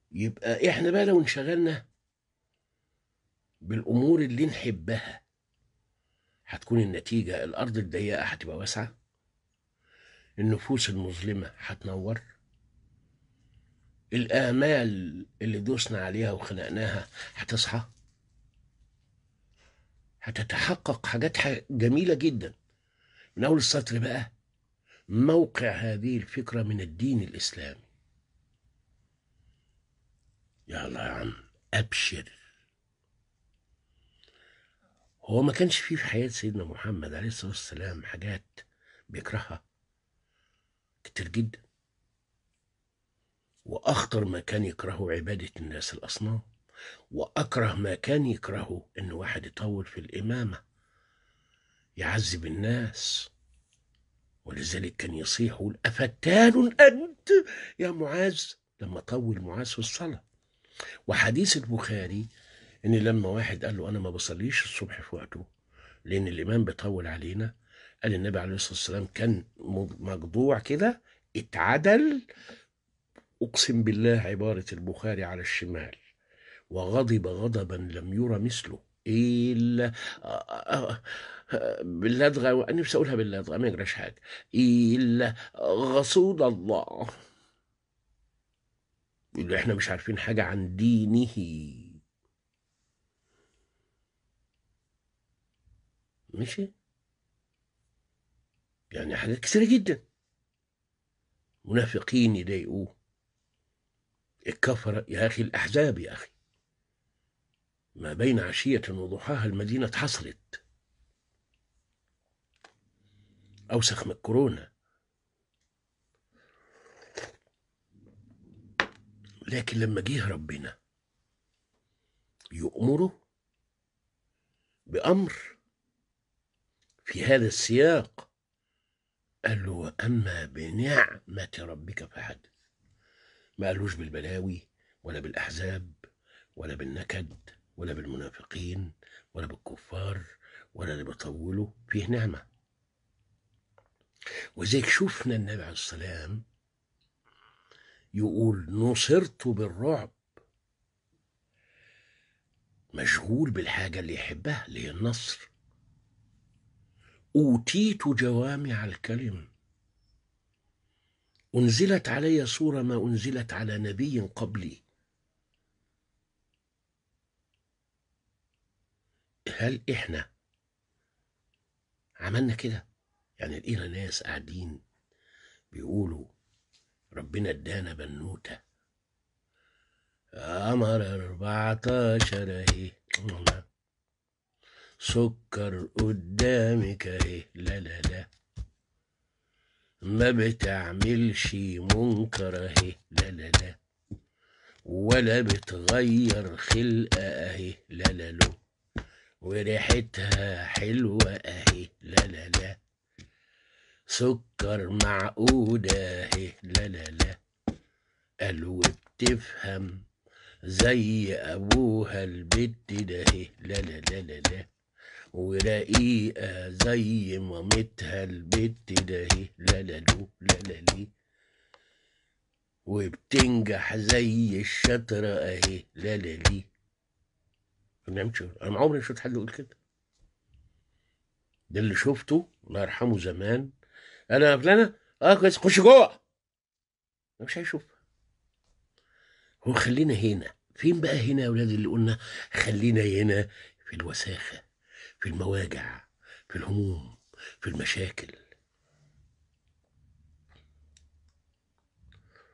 يبقى احنا بقى لو انشغلنا بالامور اللي نحبها هتكون النتيجه الارض الضيقه هتبقى واسعه النفوس المظلمه هتنور الامال اللي دوسنا عليها وخنقناها هتصحى هتتحقق حاجات ح- جميله جدا من اول السطر بقى موقع هذه الفكره من الدين الاسلامي يلا يا عم ابشر هو ما كانش فيه في حياه سيدنا محمد عليه الصلاه والسلام حاجات بيكرهها كتير جدا واخطر ما كان يكرهه عباده الناس الاصنام واكره ما كان يكرهه ان واحد يطول في الامامه يعذب الناس ولذلك كان يصيح يقول أفتان أنت يا معاذ لما طول معاذ في الصلاة وحديث البخاري إن لما واحد قال له أنا ما بصليش الصبح في وقته لأن الإمام بيطول علينا قال النبي عليه الصلاة والسلام كان مجضوع كده اتعدل أقسم بالله عبارة البخاري على الشمال وغضب غضبا لم يرى مثله إلا باللدغة أنا نفسي أقولها باللدغة ما يجراش حاجة إلا غصود الله اللي إحنا مش عارفين حاجة عن دينه ماشي يعني حاجات كتيرة جدا منافقين يضايقوه الكفرة يا أخي الأحزاب يا أخي ما بين عشية وضحاها المدينة اتحصرت أوسخ من الكورونا لكن لما جه ربنا يأمره بأمر في هذا السياق قال له وأما بنعمة ربك فحدث ما قالوش بالبلاوي ولا بالأحزاب ولا بالنكد ولا بالمنافقين ولا بالكفار ولا اللي بيطولوا فيه نعمة وزيك شفنا النبي عليه السلام يقول نصرت بالرعب مشغول بالحاجة اللي يحبها اللي هي النصر أوتيت جوامع الكلم أنزلت علي صورة ما أنزلت على نبي قبلي هل إحنا عملنا كده يعني لقينا ناس قاعدين بيقولوا ربنا ادانا بنوتة قمر 14 اهي سكر قدامك اهي لا لا لا ما بتعملش منكر اهي لا لا لا ولا بتغير خلقة اهي لا لا لا وريحتها حلوة اهي لا لا لا سكر معقودة اهي لا لا لا قالوا بتفهم زي ابوها البت ده اهي لا لا لا لا لا ورقيقة زي مامتها البت ده اهي لا لا لو لا لا لي وبتنجح زي الشطرة اهي لا لا لي ما بنعملش انا ما عمري ما شفت حد يقول كده ده اللي شفته الله يرحمه زمان انا يا فلانه اه كويس خش جوه مش هيشوف هو خلينا هنا فين بقى هنا يا اولاد اللي قلنا خلينا هنا في الوساخه في المواجع في الهموم في المشاكل